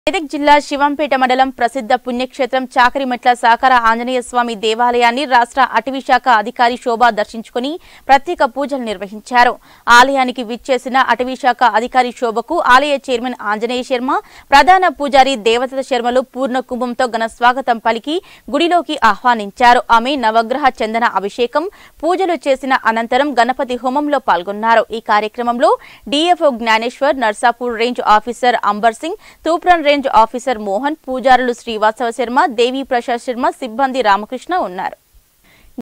మెదక్ జిల్లా శివంపేట మండలం ప్రసిద్ధ పుణ్యక్షేత్రం చాకరిమెట్ల సాకర ఆంజనేయ స్వామి దేవాలయాన్ని రాష్ట్ర అటవీ శాఖ అధికారి శోభా దర్శించుకుని ప్రత్యేక పూజలు నిర్వహించారు ఆలయానికి విచ్చేసిన అటవీ శాఖ అధికారి శోభకు ఆలయ చైర్మన్ ఆంజనేయ శర్మ ప్రధాన పూజారి దేవత శర్మలు పూర్ణ కుంభంతో ఘన స్వాగతం పలికి గుడిలోకి ఆహ్వానించారు ఆమె నవగ్రహ చందన అభిషేకం పూజలు చేసిన అనంతరం గణపతి హోమంలో పాల్గొన్నారు ఈ కార్యక్రమంలో DFO Gnaneshwar Narsapur range officer Ambar Singh Toopran range officer Mohan పూజారులు శ్రీవాసవ శర్మ దేవి ప్రసాద్ శర్మ సిబ్బంది రామకృష్ణ ఉన్నారు